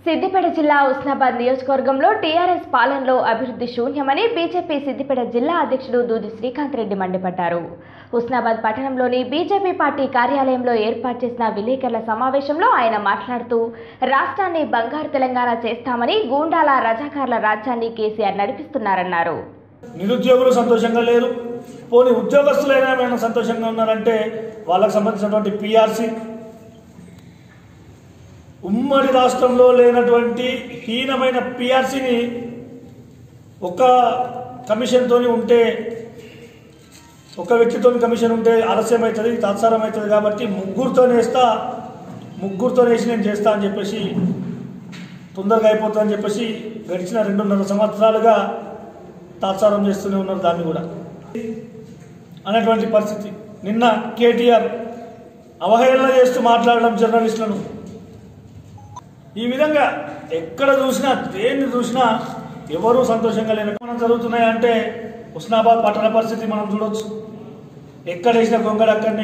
సిద్దిపేట జిల్లా ఉస్నాబాద్ నియోజకవర్గంలో టీఆర్ఎస్ పాలనలో అభివృద్ధి శూన్యమని బీజేపీ సిద్దిపేట జిల్లా అధ్యక్షుడు దూది శ్రీకాంత్ రెడ్డి మండిపడ్డారు ఉస్నాబాద్ పట్టణంలోని బీజేపీ పార్టీ కార్యాలయంలో ఏర్పాటు చేసిన విలేకరుల సమావేశంలో ఆయన మాట్లాడుతూ రాష్ట్రాన్ని బంగారు తెలంగాణ చేస్తామని గూండాల రజాకార్ల రాజ్యాన్ని కేసీఆర్ నడిపిస్తున్నారన్నారు నిరుద్యోగులు సంతోషంగా లేరు పోనీ ఉద్యోగస్తులైనా ఏమైనా సంతోషంగా ఉన్నారంటే వాళ్ళకి సంబంధించినటువంటి పిఆర్సి ఉమ్మడి రాష్ట్రంలో లేనటువంటి హీనమైన పిఆర్సిని ఒక కమిషన్తో ఉంటే ఒక వ్యక్తితో కమిషన్ ఉంటే ఆలస్యం అవుతుంది తాత్సారం అవుతుంది కాబట్టి ముగ్గురుతో వేస్తా ముగ్గురుతో వేసి నేను చేస్తా అని చెప్పేసి తొందరగా అయిపోతా అని చెప్పేసి గడిచిన రెండున్నర సంవత్సరాలుగా తాత్సారం చేస్తూనే ఉన్నారు దాన్ని కూడా అనేటువంటి పరిస్థితి నిన్న కేటీఆర్ అవహేళన చేస్తూ మాట్లాడడం జర్నలిస్టులను ఈ విధంగా ఎక్కడ చూసినా దేన్ని చూసినా ఎవరూ సంతోషంగా లేని మనం జరుగుతున్నాయంటే హుస్నాబాద్ పట్టణ పరిస్థితి మనం చూడొచ్చు ఎక్కడ వేసిన గొంగడు అక్కడనే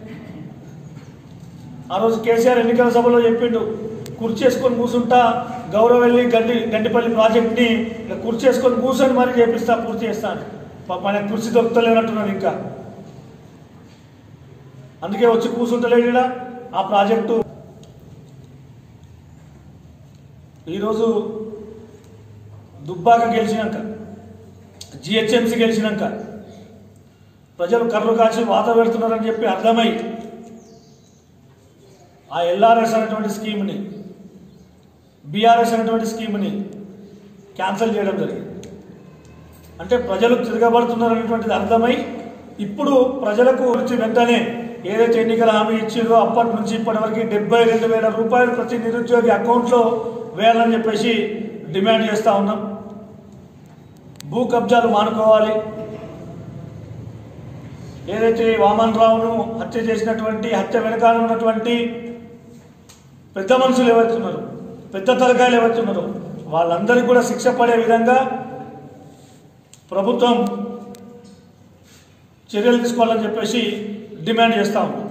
ఆ రోజు కేసీఆర్ ఎన్నికల సభలో చెప్పిండు కుర్చేసుకొని కూర్చుంటా గౌరవెల్లి గండి గండిపల్లి ప్రాజెక్ట్ని ఇలా కుర్చేసుకొని కూర్చొని మరీ చేపిస్తా పూర్తి చేస్తా అని పాప ఆయన కుర్చీ దొరుకుతలేనట్టున్నది ఇంకా అందుకే వచ్చి కూర్చుంటలేడు ఈడ. ఆ ప్రాజెక్టు ఈరోజు దుబ్బాక గెలిచినాక జిహెచ్ఎంసీ గెలిచినాక ప్రజలు కర్రు కాచి వాత పెడుతున్నారని చెప్పి అర్థమై ఆ ఎల్ఆర్ఎస్ అనేటువంటి స్కీమ్ని బీఆర్ఎస్ అనేటువంటి స్కీమ్ని క్యాన్సిల్ చేయడం జరిగింది అంటే ప్రజలు తిరగబడుతున్నారు అనేటువంటిది అర్థమై ఇప్పుడు ప్రజలకు వచ్చి వెంటనే ఏదైతే ఎన్నికల హామీ ఇచ్చిందో అప్పటి నుంచి ఇప్పటి వరకు డెబ్బై రెండు వేల రూపాయలు ప్రతి నిరుద్యోగి అకౌంట్లో వేయాలని చెప్పేసి డిమాండ్ చేస్తూ ఉన్నాం భూ కబ్జాలు మానుకోవాలి ఏదైతే వామన్ రావును హత్య చేసినటువంటి హత్య వెనకాల ఉన్నటువంటి పెద్ద మనుషులు ఎవరుతున్నారు పెద్ద తలకాయలు ఎవరుతున్నారు వాళ్ళందరికీ కూడా శిక్ష పడే విధంగా ప్రభుత్వం చర్యలు తీసుకోవాలని చెప్పేసి డిమాండ్ చేస్తా ఉన్నాం